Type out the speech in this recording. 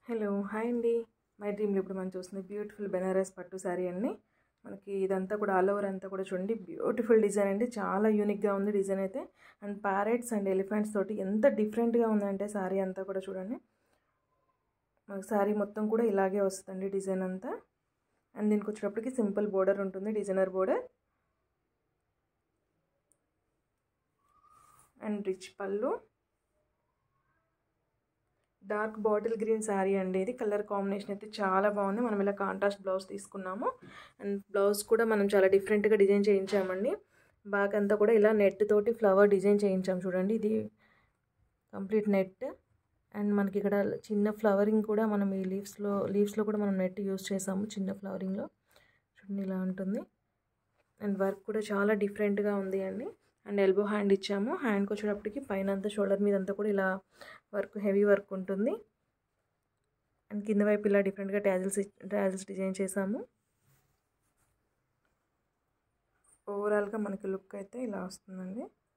hello hi అండి my డ్రీమ్లో ఇప్పుడు మనం చూస్తుంది బ్యూటిఫుల్ బెనారస్ పట్టు శారీ అండి మనకి ఇదంతా కూడా ఆల్ ఓవర్ అంతా కూడా చూడండి బ్యూటిఫుల్ డిజైన్ అండి చాలా యూనిక్గా ఉంది డిజైన్ అయితే అండ్ ప్యారెట్స్ అండ్ ఎలిఫెంట్స్ తోటి ఎంత డిఫరెంట్గా ఉందంటే శారీ అంతా కూడా చూడండి మనకు శారీ మొత్తం కూడా ఇలాగే వస్తుందండి డిజైన్ అంతా అండ్ దీనికి వచ్చేటప్పటికి సింపుల్ బోర్డర్ ఉంటుంది డిజైనర్ బోర్డర్ అండ్ రిచ్ పళ్ళు డార్క్ బాటిల్ గ్రీన్ శారీ అండి ఇది కలర్ కాంబినేషన్ అయితే చాలా బాగుంది మనం ఇలా కాంట్రాస్ట్ బ్లౌజ్ తీసుకున్నాము అండ్ బ్లౌజ్ కూడా మనం చాలా డిఫరెంట్గా డిజైన్ చేయించామండి బాగా అంతా కూడా ఇలా నెట్ తోటి ఫ్లవర్ డిజైన్ చేయించాం చూడండి ఇది కంప్లీట్ నెట్ అండ్ మనకి ఇక్కడ చిన్న ఫ్లవరింగ్ కూడా మనం ఈ లీవ్స్లో లీవ్స్లో కూడా మనం నెట్ యూస్ చేసాము చిన్న ఫ్లవరింగ్లో చూడండి ఇలా ఉంటుంది అండ్ వర్క్ కూడా చాలా డిఫరెంట్గా ఉంది అండి అండ్ ఎల్బో హ్యాండ్ ఇచ్చాము హ్యాండ్కి వచ్చేటప్పటికి పైన అంతా షోల్డర్ మీద అంతా కూడా ఇలా వర్క్ హెవీ వర్క్ ఉంటుంది అండ్ కింద వైపు ఇలా డిఫరెంట్గా ట్యాజిల్స్ ట్యాజిల్స్ డిజైన్ చేసాము ఓవరాల్గా మనకి లుక్ అయితే ఇలా వస్తుందండి